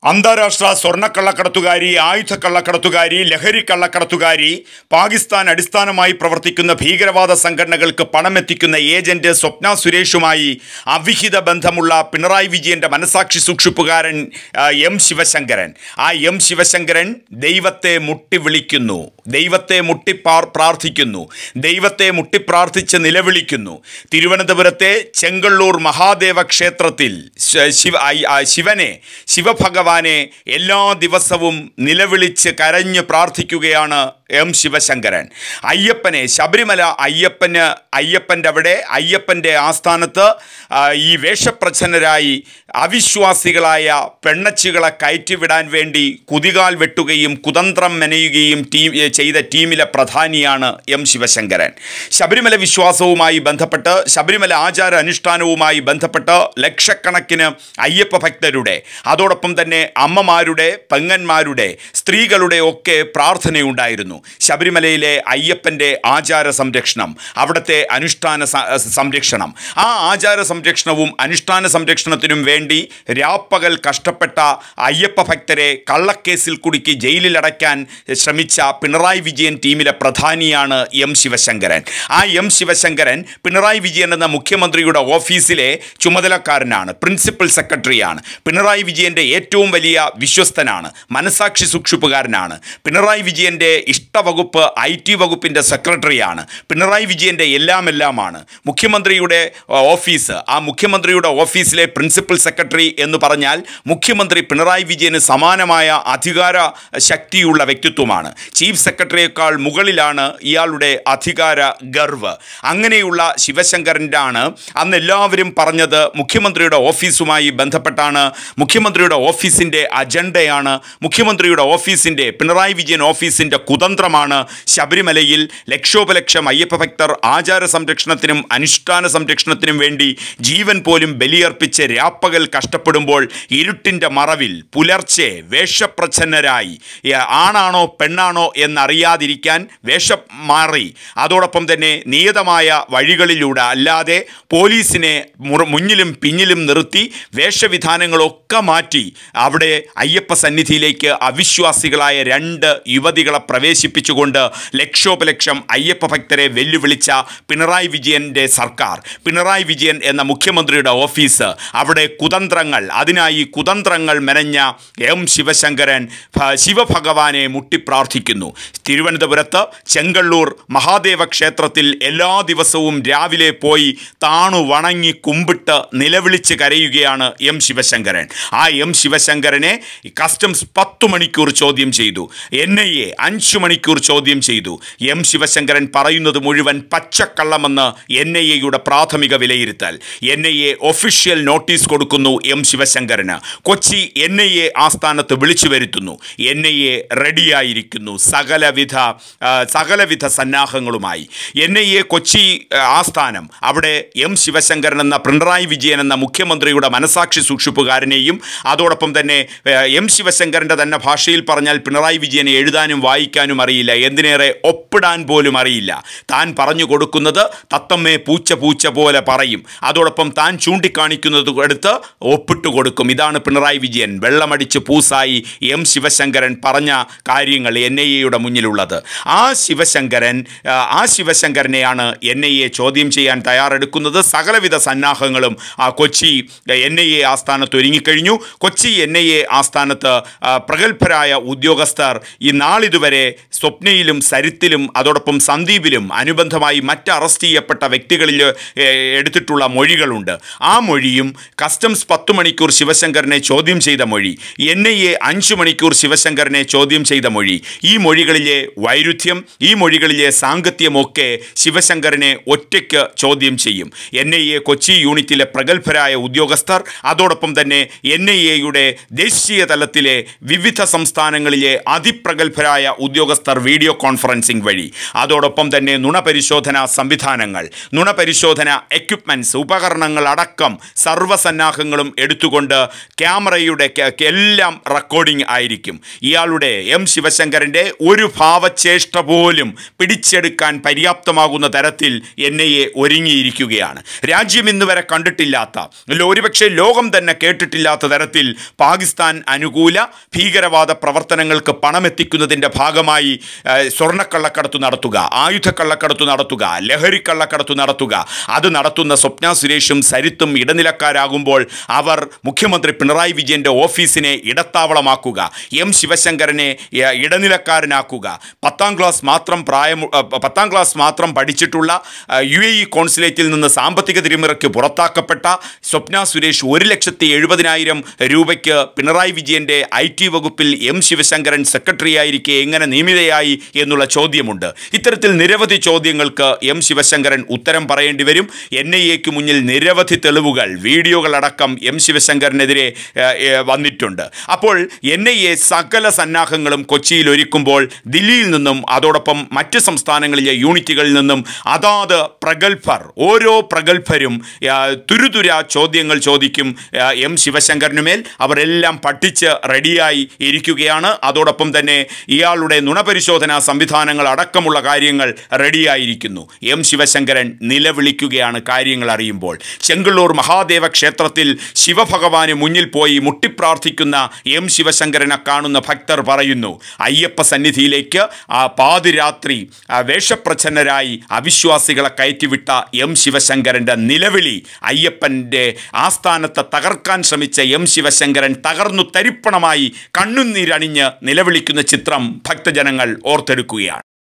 അന്താരാഷ്ട്ര സ്വർണ്ണക്കള്ളക്കടത്തുകാരി ആയുധക്കള്ളക്കടത്തുകാരി ലഹരി കള്ളക്കടത്തുകാരി പാകിസ്ഥാൻ അടിസ്ഥാനമായി പ്രവർത്തിക്കുന്ന ഭീകരവാദ സംഘടനകൾക്ക് പണമെത്തിക്കുന്ന ഏജന്റ് സ്വപ്ന സുരേഷുമായി അവിഹിത ബന്ധമുള്ള പിണറായി വിജയന്റെ മനസാക്ഷി സൂക്ഷിപ്പുകാരൻ ആ, എം ശിവശങ്കരൻ ആ എം ശിവശങ്കരൻ ദൈവത്തെ മുട്ടി വിളിക്കുന്നു ദൈവത്തെ മുട്ടി പാർ- പ്രാർത്ഥിക്കുന്നു ദൈവത്തെ മുട്ടി പ്രാർത്ഥിച്ച് നിലവിളിക്കുന്നു തിരുവനന്തപുരത്തെ ചെങ്കള്ളൂർ മഹാദേവ ക്ഷേത്രത്തിൽ ശ- ശിവ ഐ- ആ, ശിവനെ ശിവഭഗവാനെ എല്ലാ ദിവസവും നിലവിളിച്ച് കരഞ്ഞ് പ്രാർത്ഥിക്കുകയാണ് എം ശിവശങ്കരൻ അയ്യപ്പനെ ശബരിമല അയ്യപ്പന് അയ്യപ്പൻ്റെ അവിടെ അയ്യപ്പൻ്റെ ആസ്ഥാനത്ത് ആ, ഈ വേഷപ്രച്ഛന്നരായി അവിശ്വാസികളായ പെണ്ണച്ചികളെ കയറ്റിവിടാൻ വേണ്ടി കുതികാൽ വെട്ടുകയും കുതന്ത്രം മെനയുകയും ടീം ഏ, ചെയ്ത ടീമിലെ പ്രധാനിയാണ് എം ശിവശങ്കരൻ ശബരിമല വിശ്വാസവുമായി ബന്ധപ്പെട്ട് ശബരിമല ആചാര അനുഷ്ഠാനവുമായി ബന്ധപ്പെട്ട് ലക്ഷക്കണക്കിന് അയ്യപ്പ ഭക്തരുടെ അതോടൊപ്പം തന്നെ അമ്മമാരുടെ പെങ്ങന്മാരുടെ സ്ത്രീകളുടെ ഒക്കെ പ്രാർത്ഥനയുണ്ടായിരുന്നു ശബരിമലയിലെ അയ്യപ്പൻ്റെ ആചാര സംരക്ഷണം അവിടുത്തെ അനുഷ്ഠാന സ- സംരക്ഷണം ആ ആചാര സംരക്ഷണവും അനുഷ്ഠാന സംരക്ഷണത്തിനും വേണ്ടി രാപ്പകൽ കഷ്ടപ്പെട്ട അയ്യപ്പ ഭക്തരെ കള്ളക്കേസിൽ കുടുക്കി ജയിലിലടയ്ക്കാൻ ശ്രമിച്ച പിണറായി വിജയൻ ടീമിലെ പ്രധാനിയാണ് എം ശിവശങ്കരൻ ആ എം ശിവശങ്കരൻ പിണറായി വിജയൻ എന്ന മുഖ്യമന്ത്രിയുടെ ഓഫീസിലെ ചുമതലക്കാരനാണ് പ്രിൻസിപ്പൽ സെക്രട്ടറിയാണ് പിണറായി വിജയൻ്റെ ഏറ്റവും വലിയ വിശ്വസ്തനാണ് മനസാക്ഷി സൂക്ഷിപ്പുകാരനാണ് പിണറായി വിജയൻ്റെ ഇഷ്ടവകുപ്പ് ഐ ടി വകുപ്പിൻ്റെ സെക്രട്ടറിയാണ് പിണറായി വിജയൻ്റെ എല്ലാം എല്ലാമാണ് മുഖ്യമന്ത്രിയുടെ ആ, ഓഫീസ് ആ മുഖ്യമന്ത്രിയുടെ ഓഫീസിലെ പ്രിൻസിപ്പൽ സെക്രട്ടറി എന്ന് പറഞ്ഞാൽ മുഖ്യമന്ത്രി പിണറായി വിജയന് സമാനമായ അധികാര ശക്തിയുള്ള വ്യക്തിത്വമാണ് ചീഫ് സെക്രട്ടറിയേക്കാൾ മുകളിലാണ് ഇയാളുടെ അധികാര ഗർവ് അങ്ങനെയുള്ള ശിവശങ്കരൻ്റെ ആണ് അന്ന് എല്ലാവരും പറഞ്ഞത് മുഖ്യമന്ത്രിയുടെ ഓഫീസുമായി ബന്ധപ്പെട്ടാണ് മുഖ്യമന്ത്രിയുടെ ഓഫീസിൻ്റെ അജണ്ടയാണ് മുഖ്യമന്ത്രിയുടെ ഓഫീസിൻ്റെ പിണറായി വിജയൻ ഓഫീസിൻ്റെ കുതന്ത്രമാണ് ശബരിമലയിൽ ലക്ഷോപലക്ഷം അയ്യപ്പ ഭക്തർ ആചാര സംരക്ഷണത്തിനും അനുഷ്ഠാന സംരക്ഷണത്തിനും വേണ്ടി ജീവൻ പോലും ബലിയർപ്പിച്ച് രാപ്പകൽ കഷ്ടപ്പെടുമ്പോൾ ഇരുട്ടിൻ്റെ മറവിൽ പുലർച്ചെ വേഷപ്രച്ഛന്നരായി ഏ, ആണാണോ പെണ്ണാണോ എന്നറിയാതിരിക്കാൻ വേഷം മാറി അതോടൊപ്പം തന്നെ നിയതമായ വഴികളിലൂടെ അല്ലാതെ പോലീസിനെ മുറ- മുന്നിലും പിന്നിലും നിർത്തി വേഷവിധാനങ്ങളൊക്കെ മാറ്റി അവിടെ അയ്യപ്പ സന്നിധിയിലേക്ക് അവിശ്വാസികളായ രണ്ട് യുവതികളെ പ്രവേശിപ്പിച്ചുകൊണ്ട് ലക്ഷോപലക്ഷം അയ്യപ്പ ഭക്തരെ വെല്ലുവിളിച്ച പിണറായി വിജയൻ്റെ സർക്കാർ പിണറായി വിജയൻ എന്ന മുഖ്യമന്ത്രിയുടെ ഓഫീസ് അവിടെ കുതന്ത്രങ്ങൾ അതിനായി കുതന്ത്രങ്ങൾ മെനഞ്ഞ എം ശിവശങ്കരൻ ഭ- ശിവഭഗവാനെ മുട്ടിപ്രാർത്ഥിക്കുന്നു തിരുവനന്തപുരത്ത് ചെങ്കള്ളൂർ മഹാദേവ ക്ഷേത്രത്തിൽ എല്ലാ ദിവസവും രാവിലെ പോയി താണു വണങ്ങി കുമ്പിട്ട് നിലവിളിച്ച് കരയുകയാണ് എം ശിവശങ്കരൻ ആ എം ശിവശങ്കരനെ കസ്റ്റംസ് പത്തു മണിക്കൂർ ചോദ്യം ചെയ്തു എൻ ഐ എ അഞ്ചു മണിക്കൂർ ചോദ്യം ചെയ്തു എം ശിവശങ്കരൻ പറയുന്നത് മുഴുവൻ പച്ചക്കള്ളമെന്ന് എൻ ഐ എയുടെ പ്രാഥമിക വിലയിരുത്തൽ N I A official notice കൊടുക്കുന്നു എം ശിവശങ്കരന് കൊച്ചി എൻ ഐ എ ആസ്ഥാനത്ത് വിളിച്ചു വരുത്തുന്നു എൻ ഐ എ റെഡിയായിരിക്കുന്നു സകലവിധ ആ, സകലവിധ സന്നാഹങ്ങളുമായി എൻ ഐ എ കൊച്ചി ആ, ആസ്ഥാനം അവിടെ എം ശിവശങ്കരൻ എന്ന പിണറായി വിജയൻ എന്ന മുഖ്യമന്ത്രിയുടെ മനസാക്ഷി സൂക്ഷിപ്പുകാരനെയും അതോടൊപ്പം തന്നെ ഏ, എം ശിവശങ്കരൻ്റെ തന്നെ ഭാഷയിൽ പറഞ്ഞാൽ പിണറായി വിജയനെ എഴുതാനും വായിക്കാനും അറിയില്ല എന്തിനേറെ ഒപ്പിടാൻ പോലും അറിയില്ല താൻ പറഞ്ഞു കൊടുക്കുന്നത് തത്തമ്മേ പൂച്ച പൂച്ച പോലെ പറയും അതോടൊപ്പം താൻ ചൂണ്ടിക്കാണിക്കുന്നത് എടുത്ത് ഒപ്പിട്ട് കൊടുക്കും ഇതാണ് പിണറായി വിജയൻ വെള്ളമടിച്ച് പൂസായി എം ശിവശങ്കരൻ പറഞ്ഞ കാര്യങ്ങൾ എൻ ഐ എയുടെ മുന്നിലുള്ളത് ആ ശിവശങ്കരൻ ആ, ആ ശിവശങ്കരനെയാണ് എൻ ഐ എ ചോദ്യം ചെയ്യാൻ തയ്യാറെടുക്കുന്നത് സകലവിധ സന്നാഹങ്ങളും ആ കൊച്ചി എൻ ഐ എ ആസ്ഥാനത്ത് ഒരുങ്ങിക്കഴിഞ്ഞു കൊച്ചി എൻ ഐ എ ആസ്ഥാനത്ത് ആ, പ്രഗത്ഭരായ ഉദ്യോഗസ്ഥർ ഈ നാളിതുവരെ സ്വപ്നയിലും സരിത്തിലും അതോടൊപ്പം സന്ദീപിലും അനുബന്ധമായി മറ്റ് അറസ്റ്റ് ചെയ്യപ്പെട്ട വ്യക്തികളിൽ ഏ, എടുത്തിട്ടുള്ള മൊഴികളുണ്ട് ആ മൊഴിയും കസ്റ്റംസ് പത്ത് മണിക്കൂർ ശിവശങ്കരനെ ചോദ്യം ചെയ്ത മൊഴി എൻ ഐ എ അഞ്ച് മണിക്കൂർ ശിവശങ്കരനെ ചോദ്യം ചെയ്ത മൊഴി ഈ മൊഴികളിലെ വൈരുദ്ധ്യം ഈ മൊഴികളിലെ സാങ്കത്യമൊക്കെ ശിവശങ്കരനെ ഒറ്റയ്ക്ക് ചോദ്യം ചെയ്യും എൻ ഐ എ കൊച്ചി യൂണിറ്റിലെ പ്രഗത്ഭരായ ഉദ്യോഗസ്ഥർ അതോടൊപ്പം തന്നെ എൻ ഐ എയുടെ ദേശീയ തലത്തിലെ വിവിധ സംസ്ഥാനങ്ങളിലെ അതിപ്രഗത്ഭരായ ഉദ്യോഗസ്ഥർ വീഡിയോ കോൺഫറൻസിംഗ് വഴി അതോടൊപ്പം തന്നെ നുണപരിശോധന സംവിധാനങ്ങൾ നുണപരിശോധന എക്യുപ്മെൻറ്റ്സ് ഉപകരണങ്ങൾ അടക്കം സർവ്വസന്നാഹ സന്നാഹങ്ങളും എടുത്തുകൊണ്ട് ക്യാമറയുടെ ക- എല്ലാം റെക്കോർഡിംഗ് ആയിരിക്കും ഇയാളുടെ എം ശിവശങ്കരൻ്റെ ഒരു ഭാവചേഷ്ട പോലും പിടിച്ചെടുക്കാൻ പര്യാപ്തമാകുന്ന തരത്തിൽ എൻ ഐ എ ഒരുങ്ങിയിരിക്കുകയാണ് രാജ്യം ഇന്ന് വരെ കണ്ടിട്ടില്ലാത്ത ലോ- ഒരുപക്ഷെ ലോകം തന്നെ കേട്ടിട്ടില്ലാത്ത തരത്തിൽ പാകിസ്ഥാൻ അനുകൂല ഭീകരവാദ പ്രവർത്തനങ്ങൾക്ക് പണമെത്തിക്കുന്നതിൻ്റെ ഭാഗമായി ഏഹ്, സ്വർണ്ണക്കള്ളക്കടത്ത് നടത്തുക ആയുധക്കള്ളക്കടത്ത് നടത്തുക ലഹരിക്കള്ളക്കടത്ത് നടത്തുക അത് നടത്തുന്ന സ്വപ്ന സുരേഷും സരിത്തും ഇടനിലക്കാരാകുമ്പോൾ അവർ മുഖ്യമന്ത്രി പിണറായി വിജയന്റെ ഓഫീസിനെ ഇടത്താവളമാക്കുക എം ശിവശങ്കരനെ ഏഹ്, ഇടനിലക്കാരനാക്കുക പത്താം ക്ലാസ് മാത്രം പ്രായം ഏഹ്, പത്താം ക്ലാസ് മാത്രം പഠിച്ചിട്ടുള്ള ഏഹ്, യു എ ഇ കോൺസുലേറ്റിൽ നിന്ന് സാമ്പത്തിക തിരിമറിക്ക് പുറത്താക്കപ്പെട്ട സ്വപ്ന സുരേഷ് ഒരു ലക്ഷത്തി എഴുപതിനായിരം രൂപയ്ക്ക് പിണറായി വിജയന്റെ ഐ ടി വകുപ്പിൽ എം ശിവശങ്കരൻ സെക്രട്ടറി ആയിരിക്കെ എങ്ങനെ നിയമിതയായി എന്നുള്ള ചോദ്യമുണ്ട് ഇത്തരത്തിൽ നിരവധി ചോദ്യങ്ങൾക്ക് എം ശിവശങ്കരൻ ഉത്തരം പറയേണ്ടി വരും എൻ ഐ എക്ക് മുന്നിൽ നിരവധി തെളിവുകൾ വീഡിയോകളടക്കം എം ശിവശങ്കരനെതിരെ ഏഹ്, ഏഹ്, വന്നിട്ടുണ്ട് അപ്പോൾ എൻ ഐ എ സകല സന്നാഹങ്ങളും കൊച്ചിയിൽ ഒരുക്കുമ്പോൾ ദില്ലിയിൽ നിന്നും അതോടൊപ്പം മറ്റ് സംസ്ഥാനങ്ങളിലെ യൂണിറ്റുകളിൽ നിന്നും അതാത് പ്രഗത്ഭർ ഓരോ പ്രഗത്ഭരും ആ, തുരുതുര ചോദ്യങ്ങൾ ചോദിക്കും ആ, എം ശിവശങ്കരനുമേൽ അവരെല്ലാം പഠിച്ച് റെഡിയായി ഇരിക്കുകയാണ് അതോടൊപ്പം തന്നെ ഇയാളുടെ നുണപരിശോധനാ സംവിധാനങ്ങൾ അടക്കമുള്ള കാര്യങ്ങൾ റെഡിയായിരിക്കുന്നു എം ശിവശങ്കരൻ നിലവിളിക്കുകയാണ് കാര്യങ്ങൾ അറിയുമ്പോൾ ചെങ്കളൂർ മഹാദേവ ക്ഷേത്രത്തിൽ ശിവഭഗവാന് മുന്നിൽ പോയി മുട്ടിപ്രാർത്ഥിക്കുന്ന എം ശിവശങ്കരനെ കാണുന്ന ഭക്തർ പറയുന്നു അയ്യപ്പ സന്നിധിയിലേക്ക് ആ പാതിരാത്രി ആ വേഷപ്രച്ഛന്നരായി അവിശ്വാസികളെ കയറ്റിവിട്ട എം ശിവശങ്കരൻ്റെ നിലവിളി അയ്യപ്പൻ്റെ ആസ്ഥാനത്തെ തകർക്കാൻ ശ്രമിച്ച എം ശിവശങ്കരൻ തകർന്നു തരിപ്പണമായി കണ്ണുനീരണിഞ്ഞ് നിലവിളിക്കുന്ന ചിത്രം ഭക്തജനങ്ങൾ ഓർത്തെടുക്കുകയാണ്